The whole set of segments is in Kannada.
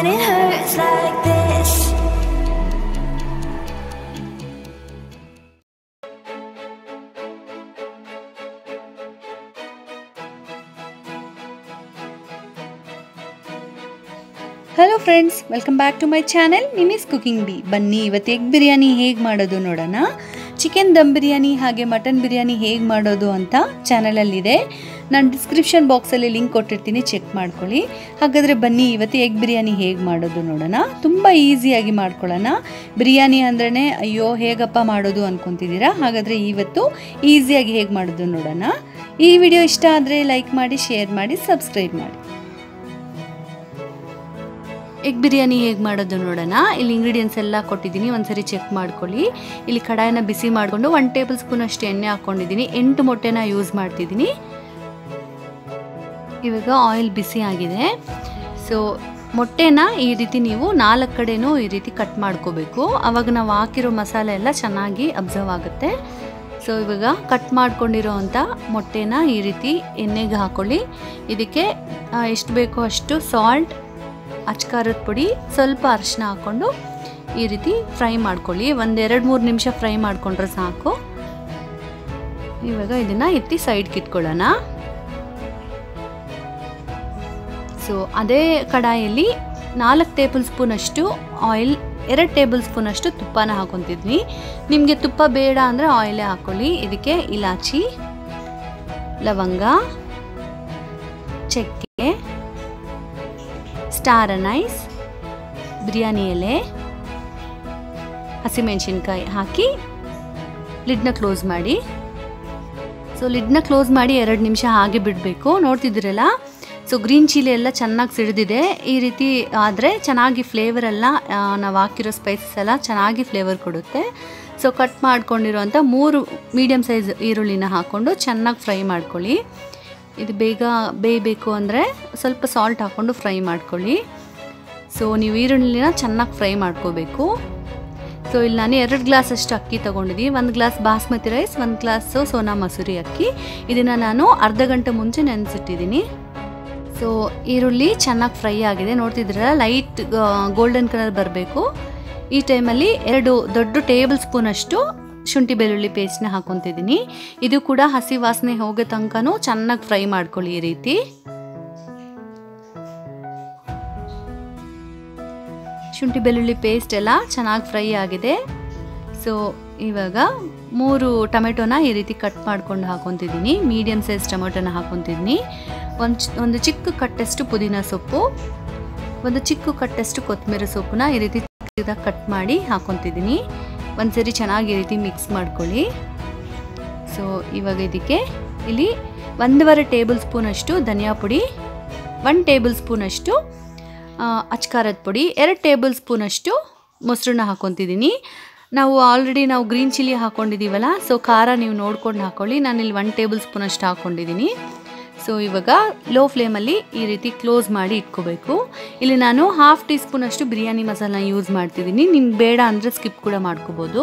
but it hurts like this. Hello friends welcome back to my channel ನಿಮಿಸ್ ಕುಕಿಂಗ್ ಬಿ ಬನ್ನಿ ಇವತ್ತು ಎಗ್ ಬಿರಿಯಾನಿ ಹೇಗೆ ಮಾಡೋದು ನೋಡೋಣ ಚಿಕನ್ ದಮ್ ಬಿರಿಯಾನಿ ಹಾಗೆ ಮಟನ್ ಬಿರಿಯಾನಿ ಹೇಗೆ ಮಾಡೋದು ಅಂತ ಚಾನಲಲ್ಲಿದೆ ನಾನು ಡಿಸ್ಕ್ರಿಪ್ಷನ್ ಬಾಕ್ಸಲ್ಲಿ ಲಿಂಕ್ ಕೊಟ್ಟಿರ್ತೀನಿ ಚೆಕ್ ಮಾಡ್ಕೊಳ್ಳಿ ಹಾಗಾದರೆ ಬನ್ನಿ ಇವತ್ತು ಎಗ್ ಬಿರಿಯಾನಿ ಹೇಗೆ ಮಾಡೋದು ನೋಡೋಣ ತುಂಬ ಈಸಿಯಾಗಿ ಮಾಡ್ಕೊಳ್ಳೋಣ ಬಿರಿಯಾನಿ ಅಂದ್ರೇ ಅಯ್ಯೋ ಹೇಗಪ್ಪ ಮಾಡೋದು ಅಂದ್ಕೊತಿದ್ದೀರಾ ಹಾಗಾದರೆ ಇವತ್ತು ಈಸಿಯಾಗಿ ಹೇಗೆ ಮಾಡೋದು ನೋಡೋಣ ಈ ವಿಡಿಯೋ ಇಷ್ಟ ಆದರೆ ಲೈಕ್ ಮಾಡಿ ಶೇರ್ ಮಾಡಿ ಸಬ್ಸ್ಕ್ರೈಬ್ ಮಾಡಿ ಎಗ್ ಬಿರಿಯಾನಿ ಹೇಗೆ ಮಾಡೋದು ನೋಡೋಣ ಇಲ್ಲಿ ಇಂಗ್ರೀಡಿಯೆಂಟ್ಸ್ ಎಲ್ಲ ಕೊಟ್ಟಿದ್ದೀನಿ ಒಂದ್ಸರಿ ಚೆಕ್ ಮಾಡ್ಕೊಳ್ಳಿ ಇಲ್ಲಿ ಕಡಾಯಿನ ಬಿಸಿ ಮಾಡಿಕೊಂಡು ಒನ್ ಟೇಬಲ್ ಸ್ಪೂನ್ ಅಷ್ಟು ಎಣ್ಣೆ ಹಾಕ್ಕೊಂಡಿದ್ದೀನಿ ಎಂಟು ಮೊಟ್ಟೆನ ಯೂಸ್ ಮಾಡ್ತಿದ್ದೀನಿ ಇವಾಗ ಆಯಿಲ್ ಬಿಸಿ ಆಗಿದೆ ಸೊ ಮೊಟ್ಟೆನ ಈ ರೀತಿ ನೀವು ನಾಲ್ಕು ಕಡೆನೂ ಈ ರೀತಿ ಕಟ್ ಮಾಡ್ಕೋಬೇಕು ಆವಾಗ ನಾವು ಹಾಕಿರೋ ಮಸಾಲೆ ಎಲ್ಲ ಚೆನ್ನಾಗಿ ಅಬ್ಸರ್ವ್ ಆಗುತ್ತೆ ಸೊ ಇವಾಗ ಕಟ್ ಮಾಡ್ಕೊಂಡಿರೋ ಅಂಥ ಮೊಟ್ಟೆನ ಈ ರೀತಿ ಎಣ್ಣೆಗೆ ಹಾಕೊಳ್ಳಿ ಇದಕ್ಕೆ ಎಷ್ಟು ಬೇಕೋ ಅಷ್ಟು ಸಾಲ್ಟ್ ಅಚ್ಕಾರದ ಪುಡಿ ಸ್ವಲ್ಪ ಅರಿಶಿನ ಹಾಕ್ಕೊಂಡು ಈ ರೀತಿ ಫ್ರೈ ಮಾಡ್ಕೊಳ್ಳಿ ಒಂದೆರಡು ಮೂರು ನಿಮಿಷ ಫ್ರೈ ಮಾಡಿಕೊಂಡ್ರೆ ಸಾಕು ಇವಾಗ ಇದನ್ನು ಎತ್ತಿ ಸೈಡ್ಗೆ ಇಟ್ಕೊಳ್ಳೋಣ ಸೊ ಅದೇ ಕಡಾಯಲ್ಲಿ ನಾಲ್ಕು ಟೇಬಲ್ ಸ್ಪೂನಷ್ಟು ಆಯಿಲ್ ಎರಡು ಟೇಬಲ್ ಸ್ಪೂನಷ್ಟು ತುಪ್ಪನ ಹಾಕೊತಿದ್ವಿ ನಿಮಗೆ ತುಪ್ಪ ಬೇಡ ಅಂದರೆ ಆಯಿಲೇ ಹಾಕ್ಕೊಳ್ಳಿ ಇದಕ್ಕೆ ಇಲಾಚಿ ಲವಂಗ ಚಕ್ಕೆ ಸ್ಟಾರ್ ಅನೈಸ್ ಬಿರಿಯಾನಿ ಎಲೆ ಹಸಿಮೆಣಸಿನ್ಕಾಯಿ ಹಾಕಿ ಲಿಡ್ನ ಕ್ಲೋಸ್ ಮಾಡಿ ಸೊ ಲಿಡ್ನ ಕ್ಲೋಸ್ ಮಾಡಿ ಎರಡು ನಿಮಿಷ ಹಾಗೆ ಬಿಡಬೇಕು ನೋಡ್ತಿದ್ದೀರಲ್ಲ ಸೊ ಗ್ರೀನ್ ಚಿಲ್ಲಿ ಎಲ್ಲ ಚೆನ್ನಾಗಿ ಸಿಡಿದಿದೆ ಈ ರೀತಿ ಆದರೆ ಚೆನ್ನಾಗಿ ಫ್ಲೇವರ್ ಎಲ್ಲ ನಾವು ಹಾಕಿರೋ ಸ್ಪೈಸಸ್ ಎಲ್ಲ ಚೆನ್ನಾಗಿ ಫ್ಲೇವರ್ ಕೊಡುತ್ತೆ ಸೊ ಕಟ್ ಮಾಡ್ಕೊಂಡಿರೋಂಥ ಮೂರು ಮೀಡಿಯಮ್ ಸೈಜ್ ಈರುಳ್ಳಿನ ಹಾಕ್ಕೊಂಡು ಚೆನ್ನಾಗಿ ಫ್ರೈ ಮಾಡ್ಕೊಳ್ಳಿ ಇದು ಬೇಗ ಬೇಯಬೇಕು ಅಂದರೆ ಸ್ವಲ್ಪ ಸಾಲ್ಟ್ ಹಾಕ್ಕೊಂಡು ಫ್ರೈ ಮಾಡ್ಕೊಳ್ಳಿ ಸೊ ನೀವು ಈರುಳ್ಳಿನ ಚೆನ್ನಾಗಿ ಫ್ರೈ ಮಾಡ್ಕೋಬೇಕು ಸೊ ಇಲ್ಲಿ ನಾನು ಎರಡು ಗ್ಲಾಸ್ ಅಷ್ಟು ಅಕ್ಕಿ ತೊಗೊಂಡಿದ್ದೀನಿ ಒಂದು ಗ್ಲಾಸ್ ಬಾಸ್ಮತಿ ರೈಸ್ ಒಂದು ಗ್ಲಾಸು ಸೋನಾ ಮಸೂರಿ ಅಕ್ಕಿ ಇದನ್ನು ನಾನು ಅರ್ಧ ಗಂಟೆ ಮುಂಚೆ ನೆನೆಸಿಟ್ಟಿದ್ದೀನಿ ಸೊ ಈರುಳ್ಳಿ ಚೆನ್ನಾಗಿ ಫ್ರೈ ಆಗಿದೆ ನೋಡ್ತಿದ್ದೀರಲ್ಲ ಲೈಟ್ ಗೋಲ್ಡನ್ ಕಲರ್ ಬರಬೇಕು ಈ ಟೈಮಲ್ಲಿ ಎರಡು ದೊಡ್ಡ ಟೇಬಲ್ ಸ್ಪೂನಷ್ಟು ಶುಂಠಿ ಬೆಳ್ಳುಳ್ಳಿ ಪೇಸ್ಟ್ನ ಹಾಕೊತಿದ್ದೀನಿ ಇದು ಕೂಡ ಹಸಿ ವಾಸನೆ ಹೋಗೋ ತನಕನೂ ಚೆನ್ನಾಗಿ ಫ್ರೈ ಮಾಡ್ಕೊಳ್ಳಿ ಈ ರೀತಿ ಶುಂಠಿ ಬೆಳ್ಳುಳ್ಳಿ ಪೇಸ್ಟ್ ಎಲ್ಲ ಚೆನ್ನಾಗಿ ಫ್ರೈ ಆಗಿದೆ ಸೊ ಇವಾಗ ಮೂರು ಟೊಮೆಟೊನ ಈ ರೀತಿ ಕಟ್ ಮಾಡ್ಕೊಂಡು ಹಾಕೊತಿದ್ದೀನಿ ಮೀಡಿಯಮ್ ಸೈಜ್ ಟೊಮೆಟೊನ ಹಾಕೊತಿದ್ದೀನಿ ಒಂದು ಒಂದು ಚಿಕ್ಕ ಕಟ್ಟಷ್ಟು ಪುದೀನ ಸೊಪ್ಪು ಒಂದು ಚಿಕ್ಕ ಕಟ್ಟಷ್ಟು ಕೊತ್ತಂಬರಿ ಸೊಪ್ಪನ್ನ ಈ ರೀತಿ ಚಿಕ್ಕದಾಗಿ ಕಟ್ ಮಾಡಿ ಹಾಕೊತಿದ್ದೀನಿ ಒಂದ್ಸರಿ ಚೆನ್ನಾಗಿ ಈ ರೀತಿ ಮಿಕ್ಸ್ ಮಾಡ್ಕೊಳ್ಳಿ ಸೊ ಇವಾಗ ಇದಕ್ಕೆ ಇಲ್ಲಿ ಒಂದೂವರೆ ಟೇಬಲ್ ಸ್ಪೂನಷ್ಟು ಧನಿಯಾ ಪುಡಿ ಒನ್ ಟೇಬಲ್ ಸ್ಪೂನಷ್ಟು ಅಚ್ಕಾರದ ಪುಡಿ ಎರಡು ಟೇಬಲ್ ಸ್ಪೂನಷ್ಟು ಮೊಸರನ್ನ ಹಾಕೊತಿದ್ದೀನಿ ನಾವು ಆಲ್ರೆಡಿ ನಾವು ಗ್ರೀನ್ ಚಿಲ್ಲಿ ಹಾಕ್ಕೊಂಡಿದ್ದೀವಲ್ಲ ಸೊ ಖಾರ ನೀವು ನೋಡ್ಕೊಂಡು ಹಾಕ್ಕೊಳ್ಳಿ ನಾನಿಲ್ಲಿ ಒನ್ ಟೇಬಲ್ ಸ್ಪೂನಷ್ಟು ಹಾಕ್ಕೊಂಡಿದ್ದೀನಿ ಸೊ ಇವಾಗ ಲೋ ಫ್ಲೇಮಲ್ಲಿ ಈ ರೀತಿ ಕ್ಲೋಸ್ ಮಾಡಿ ಇಟ್ಕೋಬೇಕು ಇಲ್ಲಿ ನಾನು ಹಾಫ್ ಟೀ ಸ್ಪೂನಷ್ಟು ಬಿರಿಯಾನಿ ಮಸಾಲನ ಯೂಸ್ ಮಾಡ್ತಿದ್ದೀನಿ ನಿಮ್ಗೆ ಬೇಡ ಅಂದರೆ ಸ್ಕಿಪ್ ಕೂಡ ಮಾಡ್ಕೋಬೋದು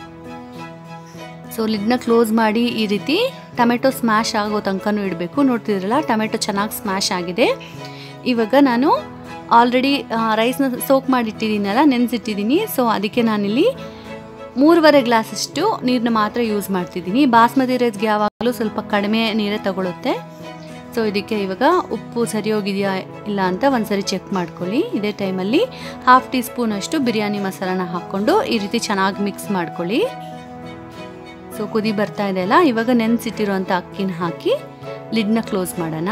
ಸೊ ಲಿಡ್ನ ಕ್ಲೋಸ್ ಮಾಡಿ ಈ ರೀತಿ ಟೊಮೆಟೊ ಸ್ಮ್ಯಾಶ್ ಆಗೋ ತನಕನೂ ಇಡಬೇಕು ನೋಡ್ತಿದ್ರಲ್ಲ ಟೊಮೆಟೊ ಚೆನ್ನಾಗಿ ಸ್ಮ್ಯಾಶ್ ಆಗಿದೆ ಇವಾಗ ನಾನು ಆಲ್ರೆಡಿ ರೈಸ್ನ ಸೋಕ್ ಮಾಡಿಟ್ಟಿದ್ದೀನಲ್ಲ ನೆನೆಸಿಟ್ಟಿದ್ದೀನಿ ಸೊ ಅದಕ್ಕೆ ನಾನಿಲ್ಲಿ ಮೂರುವರೆ ಗ್ಲಾಸಷ್ಟು ನೀರನ್ನ ಮಾತ್ರ ಯೂಸ್ ಮಾಡ್ತಿದ್ದೀನಿ ಬಾಸ್ಮತಿ ರೈಸ್ಗೆ ಯಾವಾಗಲೂ ಸ್ವಲ್ಪ ಕಡಿಮೆ ನೀರೇ ತಗೊಳುತ್ತೆ ಸೊ ಇದಕ್ಕೆ ಇವಾಗ ಉಪ್ಪು ಸರಿ ಹೋಗಿದೆಯಾ ಇಲ್ಲ ಅಂತ ಒಂದ್ಸರಿ ಚೆಕ್ ಮಾಡ್ಕೊಳ್ಳಿ ಇದೇ ಟೈಮಲ್ಲಿ ಹಾಫ್ ಟೀ ಸ್ಪೂನಷ್ಟು ಬಿರಿಯಾನಿ ಮಸಾಲಾನ ಹಾಕ್ಕೊಂಡು ಈ ರೀತಿ ಚೆನ್ನಾಗಿ ಮಿಕ್ಸ್ ಮಾಡ್ಕೊಳ್ಳಿ ಸೊ ಕುದಿ ಬರ್ತಾ ಇದೆ ಅಲ್ಲ ಇವಾಗ ನೆನೆಸಿಟ್ಟಿರುವಂಥ ಅಕ್ಕಿನ ಹಾಕಿ ಲಿಡ್ನ ಕ್ಲೋಸ್ ಮಾಡೋಣ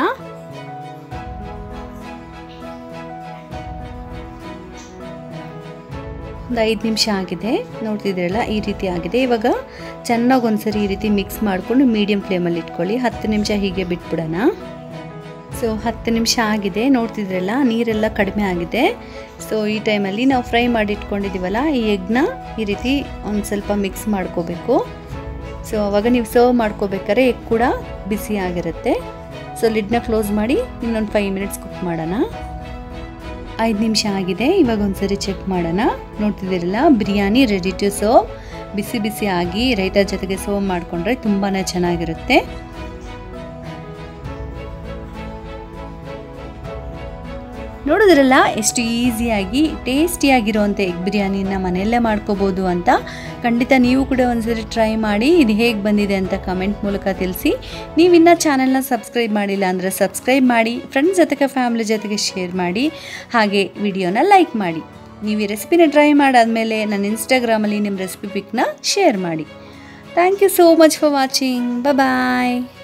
ಒಂದು ಐದು ನಿಮಿಷ ಆಗಿದೆ ನೋಡ್ತಿದ್ದೀರಲ್ಲ ಈ ರೀತಿ ಆಗಿದೆ ಇವಾಗ ಚೆನ್ನಾಗಿ ಒಂದ್ಸರಿ ಈ ರೀತಿ ಮಿಕ್ಸ್ ಮಾಡಿಕೊಂಡು ಮೀಡಿಯಮ್ ಫ್ಲೇಮಲ್ಲಿ ಇಟ್ಕೊಳ್ಳಿ ಹತ್ತು ನಿಮಿಷ ಹೀಗೆ ಬಿಟ್ಬಿಡೋಣ ಸೊ ಹತ್ತು ನಿಮಿಷ ಆಗಿದೆ ನೋಡ್ತಿದ್ರಲ್ಲ ನೀರೆಲ್ಲ ಕಡಿಮೆ ಆಗಿದೆ ಸೊ ಈ ಟೈಮಲ್ಲಿ ನಾವು ಫ್ರೈ ಮಾಡಿ ಇಟ್ಕೊಂಡಿದ್ದೀವಲ್ಲ ಈ ಎಗ್ನ ಈ ರೀತಿ ಒಂದು ಸ್ವಲ್ಪ ಮಿಕ್ಸ್ ಮಾಡ್ಕೋಬೇಕು ಸೊ ಅವಾಗ ನೀವು ಸರ್ವ್ ಮಾಡ್ಕೋಬೇಕಾದ್ರೆ ಎಗ್ ಕೂಡ ಬಿಸಿ ಆಗಿರುತ್ತೆ ಸೊ ಲಿಡ್ನ ಕ್ಲೋಸ್ ಮಾಡಿ ಇನ್ನೊಂದು ಫೈವ್ ಮಿನಿಟ್ಸ್ ಕುಕ್ ಮಾಡೋಣ ಐದು ನಿಮಿಷ ಆಗಿದೆ ಇವಾಗ ಒಂದ್ಸರಿ ಚೆಕ್ ಮಾಡೋಣ ನೋಡ್ತಿದ್ದೀರಲ್ಲ ಬಿರಿಯಾನಿ ರೆಡಿ ಟು ಸರ್ವ್ ಬಿಸಿ ಬಿಸಿ ಆಗಿ ರೈತ ಜೊತೆಗೆ ಸರ್ವ್ ಮಾಡಿಕೊಂಡ್ರೆ ತುಂಬಾ ಚೆನ್ನಾಗಿರುತ್ತೆ ನೋಡಿದ್ರಲ್ಲ ಎಷ್ಟು ಈಸಿಯಾಗಿ ಟೇಸ್ಟಿಯಾಗಿರೋವಂಥ ಎಗ್ ಬಿರಿಯಾನಿನ ಮನೆಯಲ್ಲೇ ಮಾಡ್ಕೋಬೋದು ಅಂತ ಖಂಡಿತ ನೀವು ಕೂಡ ಒಂದ್ಸರಿ ಟ್ರೈ ಮಾಡಿ ಇದು ಹೇಗೆ ಬಂದಿದೆ ಅಂತ ಕಮೆಂಟ್ ಮೂಲಕ ತಿಳಿಸಿ ನೀವಿನ್ನೂ ಚಾನಲ್ನ ಸಬ್ಸ್ಕ್ರೈಬ್ ಮಾಡಿಲ್ಲ ಅಂದರೆ ಸಬ್ಸ್ಕ್ರೈಬ್ ಮಾಡಿ ಫ್ರೆಂಡ್ಸ್ ಜೊತೆಗೆ ಫ್ಯಾಮಿಲಿ ಜೊತೆಗೆ ಶೇರ್ ಮಾಡಿ ಹಾಗೆ ವಿಡಿಯೋನ ಲೈಕ್ ಮಾಡಿ ನೀವು ಈ ರೆಸಿಪಿನ ಟ್ರೈ ಮಾಡಾದಮೇಲೆ ನನ್ನ ಇನ್ಸ್ಟಾಗ್ರಾಮಲ್ಲಿ ನಿಮ್ಮ ರೆಸಿಪಿ ಪಿಕ್ನ ಶೇರ್ ಮಾಡಿ thank you so much for watching bye